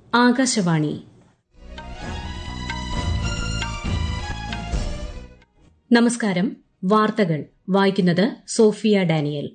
ആകാശവാണി നമസ്കാരം വാർത്തകൾ വായിക്കുന്നത് സോഫിയ ഡാനിയൽ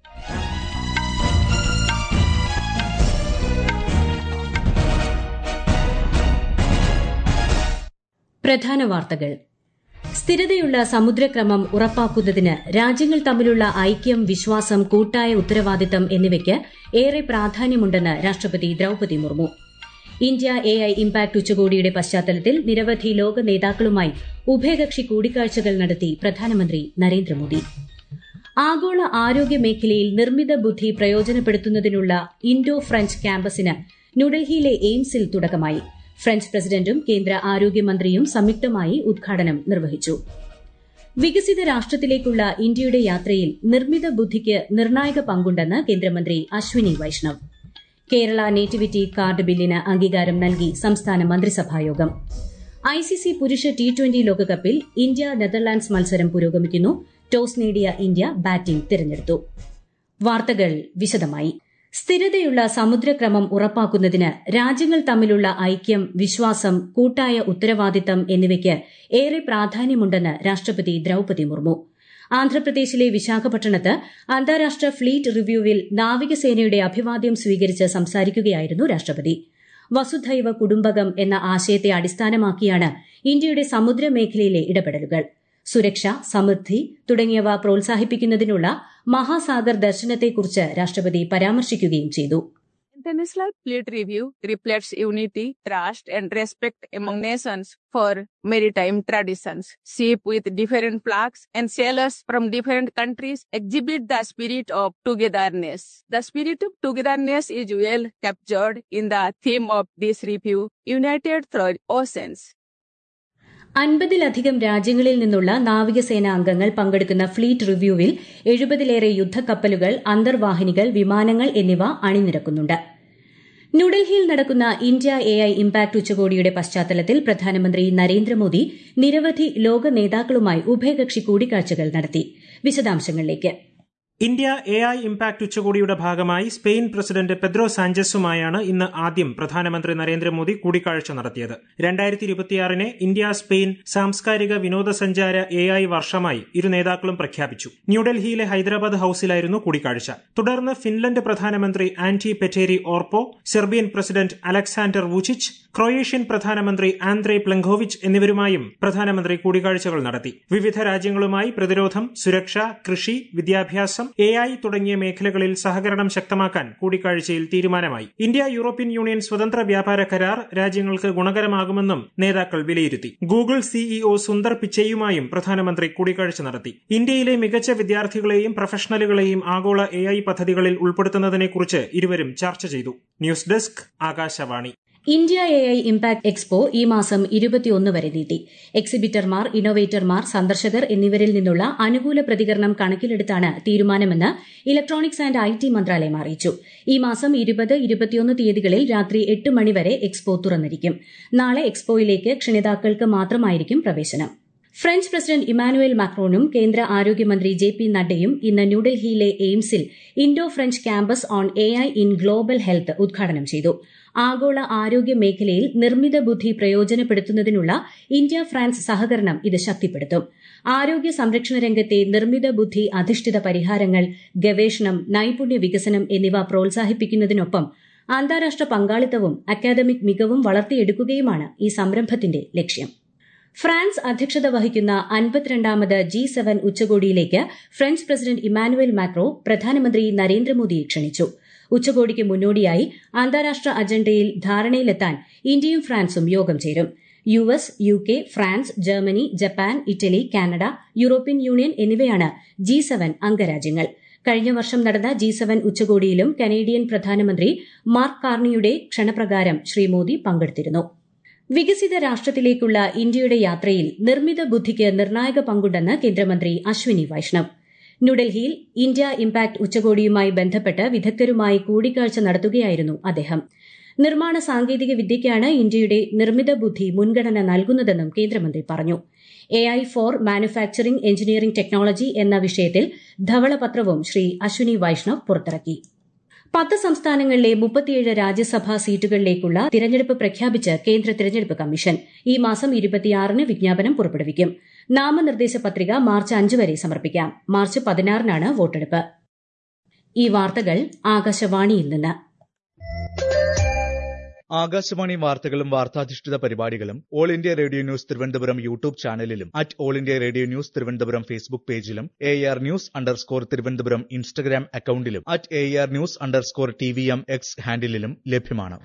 പ്രധാന വാർത്തകൾ സ്ഥിരതയുള്ള സമുദ്രക്രമം ഉറപ്പാക്കുന്നതിന് രാജ്യങ്ങൾ തമ്മിലുള്ള ഐക്യം വിശ്വാസം കൂട്ടായ ഉത്തരവാദിത്തം എന്നിവയ്ക്ക് ഏറെ പ്രാധാന്യമുണ്ടെന്ന് രാഷ്ട്രപതി Droupadi Murmu India A I impact ഉച്ചകോടിയുടെ പശ്ചാത്തലത്തിൽ നിരവധി ലോക നേതാക്കളുമായി ഉഭയകക്ഷി കൂടിക്കാഴ്ചകൾ നടത്തി പ്രധാനമന്ത്രി നരേന്ദ്രമോദി ആഗോള ആരോഗ്യ മേഖലയിൽ നിർമ്മിത ബുദ്ധി പ്രയോജനപ്പെടുത്തുന്നതിനുള്ള ഇൻഡോ ഫ്രഞ്ച് ക്യാമ്പസിന് ന്യൂഡൽഹിയിലെ എയിംസിൽ തുടക്കമായി ഫ്രഞ്ച് പ്രസിഡന്റും കേന്ദ്ര ആരോഗ്യമന്ത്രിയും സംയുക്തമായി ഉദ്ഘാടനം നിർവഹിച്ചു വികസിത രാഷ്ട്രത്തിലേക്കുള്ള ഇന്ത്യയുടെ യാത്രയിൽ നിർമ്മിത ബുദ്ധിക്ക് നിർണായക പങ്കുണ്ടെന്ന് കേന്ദ്രമന്ത്രി അശ്വിനി വൈഷ്ണവ് കേരള നേറ്റിവിറ്റി കാർഡ് ബില്ലിന് അംഗീകാരം നൽകി സംസ്ഥാന മന്ത്രിസഭായോഗം ഐസിസി പുരുഷ ടി ട്വന്റി ലോകകപ്പിൽ ഇന്ത്യ നെതർലാൻഡ്സ് മത്സരം പുരോഗമിക്കുന്നു ടോസ് നേടിയ ഇന്ത്യ ബാറ്റിംഗ് തിരഞ്ഞെടുത്തു വാർത്തകൾ വിശദമായി സ്ഥിരതയുള്ള സമുദ്രക്രമം ഉറപ്പാക്കുന്നതിന് രാജ്യങ്ങൾ തമ്മിലുള്ള ഐക്യം വിശ്വാസം കൂട്ടായ ഉത്തരവാദിത്തം എന്നിവയ്ക്ക് ഏറെ പ്രാധാന്യമുണ്ടെന്ന് രാഷ്ട്രപതി ദ്രൌപതി മുർമു ആന്ധ്രാപ്രദേശിലെ വിശാഖപട്ടണത്ത് അന്താരാഷ്ട്ര ഫ്ലീറ്റ് റിവ്യൂവിൽ നാവികസേനയുടെ അഭിവാദ്യം സ്വീകരിച്ച് സംസാരിക്കുകയായിരുന്നു രാഷ്ട്രപതി വസുധൈവ കുടുംബകം എന്ന ആശയത്തെ അടിസ്ഥാനമാക്കിയാണ് ഇന്ത്യയുടെ സമുദ്രമേഖലയിലെ ഇടപെടലുകൾ സുരക്ഷ സമൃദ്ധി തുടങ്ങിയവ പ്രോത്സാഹിപ്പിക്കുന്നതിനുള്ള മഹാസാഗർ ദർശനത്തെക്കുറിച്ച് രാഷ്ട്രപതി പരാമർശിക്കുകയും ചെയ്തു International Fleet Review reflects unity, trust, and respect among nations for maritime traditions. Ships with different flags and sailors from different countries exhibit the spirit of togetherness. The spirit of togetherness is well captured in the theme of this review, United Through Oceans. അൻപതിലധികം രാജ്യങ്ങളിൽ നിന്നുള്ള നാവികസേനാ അംഗങ്ങൾ പങ്കെടുക്കുന്ന fleet റിവ്യൂവിൽ എഴുപതിലേറെ യുദ്ധക്കപ്പലുകൾ അന്തർവാഹിനികൾ വിമാനങ്ങൾ എന്നിവ അണിനിരക്കുന്നുണ്ട് ന്യൂഡൽഹിയിൽ നടക്കുന്ന ഇന്ത്യ എ ഐ ഇംപാക്ട് ഉച്ചകോടിയുടെ പശ്ചാത്തലത്തിൽ പ്രധാനമന്ത്രി നരേന്ദ്രമോദി നിരവധി ലോക നേതാക്കളുമായി ഉഭയകക്ഷി കൂടിക്കാഴ്ചകൾ നടത്തി വിശദാംശങ്ങളിലേക്ക് ഇന്ത്യ എ ഐ ഇംപാക്ട് ഉച്ചകോടിയുടെ ഭാഗമായി സ്പെയിൻ പ്രസിഡന്റ് പെദ്രോ സാഞ്ചസുമായാണ് ഇന്ന് ആദ്യം പ്രധാനമന്ത്രി നരേന്ദ്രമോദി കൂടിക്കാഴ്ച നടത്തിയത് രണ്ടായിരത്തി ഇരുപത്തിയാറിനെ ഇന്ത്യ സ്പെയിൻ സാംസ്കാരിക വിനോദസഞ്ചാര എ ഐ വർഷമായി ഇരു നേതാക്കളും പ്രഖ്യാപിച്ചു ന്യൂഡൽഹിയിലെ ഹൈദരാബാദ് ഹൌസിലായിരുന്നു കൂടിക്കാഴ്ച തുടർന്ന് ഫിൻലൻഡ് പ്രധാനമന്ത്രി Antti Petteri Orpo Serbian president Aleksandar Vucic Croatian പ്രധാനമന്ത്രി ആന്ത്രേ പ്ലങ്കോവിച്ച് എന്നിവരുമായും പ്രധാനമന്ത്രി കൂടിക്കാഴ്ചകൾ നടത്തി വിവിധ രാജ്യങ്ങളുമായി പ്രതിരോധം സുരക്ഷ കൃഷി വിദ്യാഭ്യാസം എ ഐ തുടങ്ങിയ മേഖലകളിൽ സഹകരണം ശക്തമാക്കാൻ കൂടിക്കാഴ്ചയിൽ തീരുമാനമായി ഇന്ത്യ യൂറോപ്യൻ യൂണിയൻ സ്വതന്ത്ര വ്യാപാര കരാർ രാജ്യങ്ങൾക്ക് ഗുണകരമാകുമെന്നും നേതാക്കൾ വിലയിരുത്തി ഗൂഗിൾ സിഇഒ സുന്ദർ പിച്ചയുമായും പ്രധാനമന്ത്രി കൂടിക്കാഴ്ച നടത്തി ഇന്ത്യയിലെ മികച്ച വിദ്യാർത്ഥികളെയും പ്രൊഫഷണലുകളെയും ആഗോള എ ഐ പദ്ധതികളിൽ ഉൾപ്പെടുത്തുന്നതിനെക്കുറിച്ച് ഇരുവരും ചർച്ച ചെയ്തു news desk Akashvani India A I impact expo ഈ മാസം ഇരുപത്തിയൊന്ന് വരെ നീട്ടി എക്സിബിറ്റർമാർ ഇന്നോവേറ്റർമാർ സന്ദർശകർ എന്നിവരിൽ നിന്നുള്ള അനുകൂല പ്രതികരണം കണക്കിലെടുത്താണ് തീരുമാനമെന്ന് ഇലക്ട്രോണിക്സ് ആന്റ് ഐ ടി മന്ത്രാലയം അറിയിച്ചു ഈ മാസം ഇരുപത് ഇരുപത്തിയൊന്ന് തീയതികളിൽ രാത്രി എട്ട് മണിവരെ എക്സ്പോ തുറന്നിരിക്കും നാളെ എക്സ്പോയിലേക്ക് ക്ഷണിതാക്കൾക്ക് മാത്രമായിരിക്കും പ്രവേശനം ഫ്രഞ്ച് പ്രസിഡന്റ് ഇമാനുവേൽ മാക്രോണും കേന്ദ്ര ആരോഗ്യമന്ത്രി ജെ പി നഡ്ഡയും ഇന്ന് ന്യൂഡൽഹിയിലെ എയിംസിൽ Indo French campus on A I in global health ഉദ്ഘാടനം ചെയ്തു ആഗോള ആരോഗ്യ മേഖലയിൽ നിർമ്മിത ബുദ്ധി പ്രയോജനപ്പെടുത്തുന്നതിനുള്ള ഇന്ത്യ ഫ്രാൻസ് സഹകരണം ഇത് ശക്തിപ്പെടുത്തും ആരോഗ്യ സംരക്ഷണ രംഗത്തെ നിർമ്മിത ബുദ്ധി അധിഷ്ഠിത പരിഹാരങ്ങൾ ഗവേഷണം നൈപുണ്യ വികസനം എന്നിവ പ്രോത്സാഹിപ്പിക്കുന്നതിനൊപ്പം അന്താരാഷ്ട്ര പങ്കാളിത്തവും അക്കാദമിക് മികവും വളർത്തിയെടുക്കുകയുമാണ് ഈ സംരംഭത്തിന്റെ ലക്ഷ്യം ഫ്രാൻസ് അധ്യക്ഷത വഹിക്കുന്ന അൻപത്തിരണ്ടാമത് ജി സെവൻ ഉച്ചകോടിയിലേക്ക് ഫ്രഞ്ച് പ്രസിഡന്റ് ഇമാനുവേൽ മാക്രോ പ്രധാനമന്ത്രി നരേന്ദ്രമോദിയെ ക്ഷണിച്ചു ഉച്ചകോടിക്ക് മുന്നോടിയായി അന്താരാഷ്ട്ര അജണ്ടയിൽ ധാരണയിലെത്താൻ ഇന്ത്യയും ഫ്രാൻസും യോഗം ചേരും U S U K France Germany Japan Italy Canada European union എന്നിവയാണ് ജി സെവൻ അംഗരാജ്യങ്ങൾ കഴിഞ്ഞ വർഷം നടന്ന ജി സെവൻ ഉച്ചകോടിയിലും കനേഡിയൻ പ്രധാനമന്ത്രി മാർക്ക് കാർണിയുടെ ക്ഷണപ്രകാരം ശ്രീ മോദി പങ്കെടുത്തിരുന്നു വികസിത രാഷ്ട്രത്തിലേക്കുള്ള ഇന്ത്യയുടെ യാത്രയിൽ നിർമ്മിത ബുദ്ധിക്ക് നിർണായക പങ്കുണ്ടെന്ന് കേന്ദ്രമന്ത്രി അശ്വിനി വൈഷ്ണവ് ന്യൂഡൽഹിയിൽ ഇന്ത്യ ഇംപാക്ട് ഉച്ചകോടിയുമായി ബന്ധപ്പെട്ട് വിദഗ്ധരുമായി കൂടിക്കാഴ്ച നടത്തുകയായിരുന്നു അദ്ദേഹം നിർമ്മാണ സാങ്കേതിക വിദ്യയ്ക്കാണ് ഇന്ത്യയുടെ നിർമ്മിത ബുദ്ധി മുൻഗണന നൽകുന്നതെന്നും കേന്ദ്രമന്ത്രി പറഞ്ഞു A I for manufacturing engineering technology എന്ന വിഷയത്തിൽ ധവളപത്രവും ശ്രീ അശ്വിനി വൈഷ്ണവ് പുറത്തിറക്കി പത്ത് സംസ്ഥാനങ്ങളിലെ മുപ്പത്തിയേഴ് രാജ്യസഭാ സീറ്റുകളിലേക്കുള്ള തിരഞ്ഞെടുപ്പ് പ്രഖ്യാപിച്ച് കേന്ദ്ര തിരഞ്ഞെടുപ്പ് കമ്മീഷൻ ഈ മാസം ഇരുപത്തിയാറിന് വിജ്ഞാപനം പുറപ്പെടുവിക്കും നാമനിർദ്ദേശ പത്രിക മാർച്ച് അഞ്ച് വരെ സമർപ്പിക്കാം മാർച്ച് പതിനാറിനാണ് വോട്ടെടുപ്പ് ഈ വാർത്തകൾ ആകാശവാണിയിൽ നിന്ന് ആകാശവാണി വാർത്തകളും വാർത്താധിഷ്ഠിത പരിപാടികളും all India radio news Thiruvananthapuram YouTube ചാനലിലും at all India radio news Thiruvananthapuram Facebook പേജിലും A R news underscore Thiruvananthapuram Instagram അക്കൌണ്ടിലും at A R news underscore T V M X ഹാൻഡിലും ലഭ്യമാണ്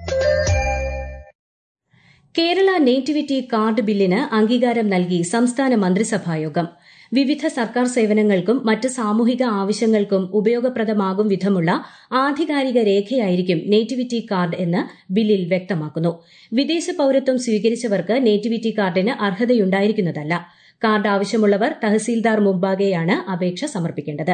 കേരള നേറ്റിവിറ്റി കാർഡ് ബില്ലിന് അംഗീകാരം നൽകി സംസ്ഥാന മന്ത്രിസഭായോഗം വിവിധ സർക്കാർ സേവനങ്ങൾക്കും മറ്റ് സാമൂഹിക ആവശ്യങ്ങൾക്കും ഉപയോഗപ്രദമാകും വിധമുള്ള ആധികാരിക രേഖയായിരിക്കും നേറ്റിവിറ്റി കാർഡ് എന്ന് ബില്ലിൽ വ്യക്തമാക്കുന്നു വിദേശ പൌരത്വം സ്വീകരിച്ചവർക്ക് നേറ്റിവിറ്റി കാർഡിന് അർഹതയുണ്ടായിരിക്കുന്നതല്ല കാർഡ് ആവശ്യമുള്ളവർ തഹസീൽദാർ മുമ്പാകെയാണ് അപേക്ഷ സമർപ്പിക്കേണ്ടത്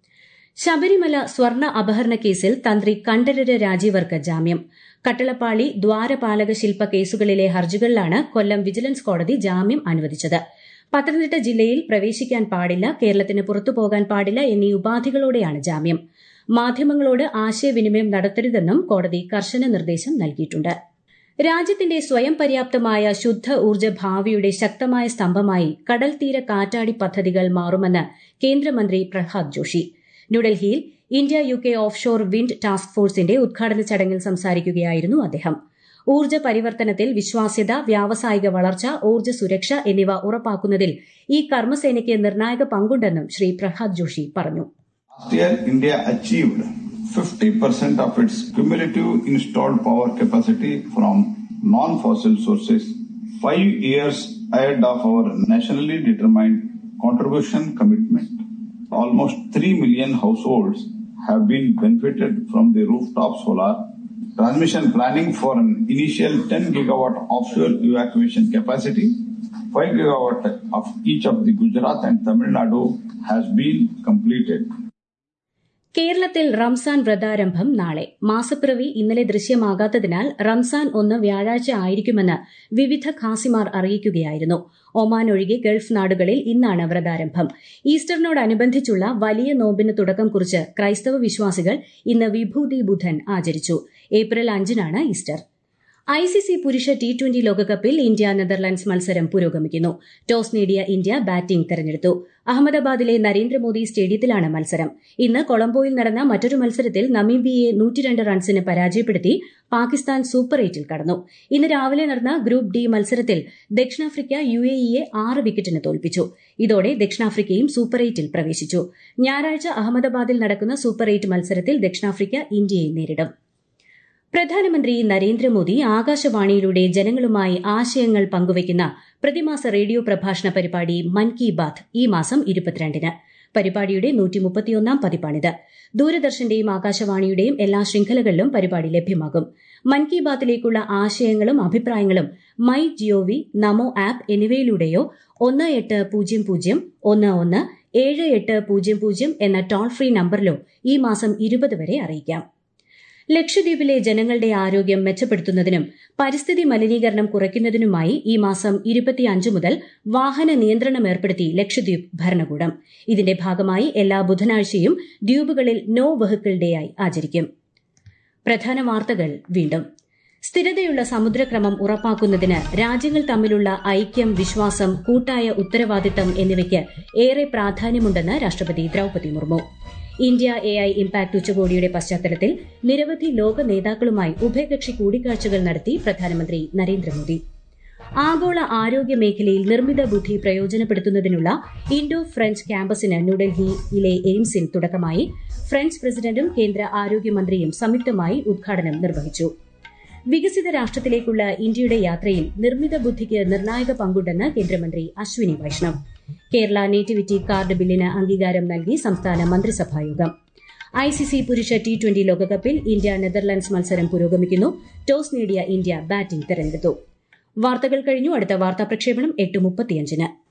ശബരിമല സ്വർണ്ണ അപഹരണ കേസിൽ തന്ത്രി കണ്ഠരര് രാജീവർക്ക് ജാമ്യം കട്ടളപ്പാളി ദ്വാരപാലക ശില്പ കേസുകളിലെ ഹർജികളിലാണ് കൊല്ലം വിജിലൻസ് കോടതി ജാമ്യം അനുവദിച്ചത് പത്തനംതിട്ട ജില്ലയിൽ പ്രവേശിക്കാൻ പാടില്ല കേരളത്തിന് പുറത്തുപോകാൻ പാടില്ല എന്നീ ഉപാധികളോടെയാണ് ജാമ്യം മാധ്യമങ്ങളോട് ആശയവിനിമയം നടത്തരുതെന്നും കോടതി കർശന നിർദ്ദേശം നൽകിയിട്ടുണ്ട് രാജ്യത്തിന്റെ സ്വയം പര്യാപ്തമായ ശുദ്ധ ഊർജ്ജ ഭാവിയുടെ ശക്തമായ സ്തംഭമായി കടൽ തീര കാറ്റാടി പദ്ധതികൾ മാറുമെന്ന് കേന്ദ്രമന്ത്രി പ്രഹ്ലാദ് ജോഷി ന്യൂഡൽഹിയിൽ India U K off shore wind task ഫോഴ്സിന്റെ ഉദ്ഘാടന ചടങ്ങിൽ സംസാരിക്കുകയായിരുന്നു അദ്ദേഹം ഊർജ്ജ പരിവർത്തനത്തിൽ വിശ്വാസ്യത വ്യാവസായിക വളർച്ച ഊർജ്ജ സുരക്ഷ എന്നിവ ഉറപ്പാക്കുന്നതിൽ ഈ കർമ്മസേനയ്ക്ക് നിർണായക പങ്കുണ്ടെന്നും ശ്രീ പ്രഹ്ലാദ് ജോഷി പറഞ്ഞു Last year, India achieved 50% of its cumulative installed power capacity from non-fossil sources, five years ahead of our nationally determined contribution commitment. Almost 3 million households have been benefited from the rooftop solar transmission planning for an initial 10 gigawatt offshore evacuation capacity. 5 gigawatt of each of the Gujarat and Tamil Nadu has been completed. കേരളത്തിൽ റംസാൻ വ്രതാരംഭം നാളെ മാസപ്പിറവി ഇന്നലെ ദൃശ്യമാകാത്തതിനാൽ റംസാൻ ഒന്ന് വ്യാഴാഴ്ച ആയിരിക്കുമെന്ന് വിവിധ ഖാസിമാർ അറിയിക്കുകയായിരുന്നു Oman ഒഴികെ ഗൾഫ് നാടുകളിൽ ഇന്നാണ് വ്രതാരംഭം ഈസ്റ്ററിനോടനുബന്ധിച്ചുള്ള വലിയ നോമ്പിന് തുടക്കം കുറിച്ച് ക്രൈസ്തവ വിശ്വാസികൾ ഇന്ന് വിഭൂതി ബുധൻ ആചരിച്ചു ഏപ്രിൽ അഞ്ചിനാണ് ഈസ്റ്റർ ഐസിസി പുരുഷ ടി ട്വന്റി ലോകകപ്പിൽ ഇന്ത്യ നെതർലൻഡ്സ് മത്സരം പുരോഗമിക്കുന്നു ടോസ് നേടിയ ഇന്ത്യ ബാറ്റിംഗ് തെരഞ്ഞെടുത്തു അഹമ്മദാബാദിലെ നരേന്ദ്രമോദി സ്റ്റേഡിയത്തിലാണ് മത്സരം ഇന്ന് കൊളംബോയിൽ നടന്ന മറ്റൊരു മത്സരത്തിൽ നമീബിയയെ നൂറ്റിരണ്ട് റൺസിന് പരാജയപ്പെടുത്തി പാകിസ്ഥാൻ സൂപ്പർ എയ്റ്റിൽ കടന്നു ഇന്ന് രാവിലെ നടന്ന ഗ്രൂപ്പ് ഡി മത്സരത്തിൽ ദക്ഷിണാഫ്രിക്ക യു എ ഇയെ ആറ് വിക്കറ്റിന് തോൽപ്പിച്ചു ഇതോടെ ദക്ഷിണാഫ്രിക്കയും സൂപ്പർ എയ്റ്റിൽ പ്രവേശിച്ചു ഞായറാഴ്ച അഹമ്മദാബാദിൽ നടക്കുന്ന സൂപ്പർ എയ്റ്റ് മത്സരത്തിൽ ദക്ഷിണാഫ്രിക്ക ഇന്ത്യയെ നേരിടും പ്രധാനമന്ത്രി നരേന്ദ്രമോദി ആകാശവാണിയിലൂടെ ജനങ്ങളുമായി ആശയങ്ങൾ പങ്കുവയ്ക്കുന്ന പ്രതിമാസ റേഡിയോ പ്രഭാഷണ പരിപാടി മൻ കി ബാത്ത് ഈ മാസം ഇരുപത്തിരണ്ടിന് പരിപാടിയുടെ നൂറ്റിമുപ്പത്തിയൊന്നാം പതിപ്പാണിത് ദൂരദർശന്റെയും ആകാശവാണിയുടെയും എല്ലാ ശൃംഖലകളിലും പരിപാടി ലഭ്യമാകും മൻ കി ബാത്തിലേക്കുള്ള ആശയങ്ങളും അഭിപ്രായങ്ങളും മൈ ജിഒവി നമോ ആപ്പ് എന്നിവയിലൂടെയോ ഒന്ന് എട്ട് പൂജ്യം പൂജ്യം ഒന്ന് ഒന്ന് ഏഴ് എട്ട് പൂജ്യം പൂജ്യം എന്ന ടോൾ ഫ്രീ നമ്പറിലോ ഈ മാസം ഇരുപത് വരെ അറിയിക്കാം ലക്ഷദ്വീപിലെ ജനങ്ങളുടെ ആരോഗ്യം മെച്ചപ്പെടുത്തുന്നതിനും പരിസ്ഥിതി മലിനീകരണം കുറയ്ക്കുന്നതിനുമായി ഈ മാസം ഇരുപത്തിയഞ്ച് മുതൽ വാഹന നിയന്ത്രണം ഏർപ്പെടുത്തി ലക്ഷദ്വീപ് ഭരണകൂടം ഇതിന്റെ ഭാഗമായി എല്ലാ ബുധനാഴ്ചയും ദ്വീപുകളിൽ നോ വെഹിക്കിൾ ഡേ ആയി ആചരിക്കും പ്രധാന വാർത്തകൾ വീണ്ടും സ്ഥിരതയുള്ള സമുദ്രക്രമം ഉറപ്പാക്കുന്നതിന് രാജ്യങ്ങൾ തമ്മിലുള്ള ഐക്യം വിശ്വാസം കൂട്ടായ ഉത്തരവാദിത്തം എന്നിവയ്ക്ക് ഏറെ പ്രാധാന്യമുണ്ടെന്ന് രാഷ്ട്രപതി Droupadi Murmu India A I impact ഉച്ചകോടിയുടെ പശ്ചാത്തലത്തിൽ നിരവധി ലോക നേതാക്കളുമായി ഉഭയകക്ഷി കൂടിക്കാഴ്ചകൾ നടത്തി പ്രധാനമന്ത്രി നരേന്ദ്രമോദി ആഗോള ആരോഗ്യ മേഖലയിൽ നിർമ്മിത ബുദ്ധി പ്രയോജനപ്പെടുത്തുന്നതിനുള്ള ഇൻഡോ ഫ്രഞ്ച് ക്യാമ്പസിന് ന്യൂഡൽഹിയിലെ എയിംസിൽ തുടക്കമായി ഫ്രഞ്ച് പ്രസിഡന്റും കേന്ദ്ര ആരോഗ്യമന്ത്രിയും സംയുക്തമായി ഉദ്ഘാടനം നിർവഹിച്ചു വികസിത രാഷ്ട്രത്തിലേക്കുള്ള ഇന്ത്യയുടെ യാത്രയിൽ നിർമ്മിത ബുദ്ധിക്ക് നിർണായക പങ്കുണ്ടെന്ന് കേന്ദ്രമന്ത്രി അശ്വിനി വൈഷ്ണവ് കേരള നേറ്റിവിറ്റി കാർഡ് ബില്ലിന് അംഗീകാരം നൽകി സംസ്ഥാന മന്ത്രിസഭായോഗം ഐസിസി പുരുഷ ടി ട്വന്റി ലോകകപ്പിൽ ഇന്ത്യ നെതർലൻഡ്സ് മത്സരം പുരോഗമിക്കുന്നു ടോസ് നേടിയ ഇന്ത്യ ബാറ്റിംഗ് തെരഞ്ഞെടുത്തു വാർത്തകൾ കഴിഞ്ഞു അടുത്ത വാർത്താ പ്രക്ഷേപണം എട്ട് മുപ്പത്തിയഞ്ചിന്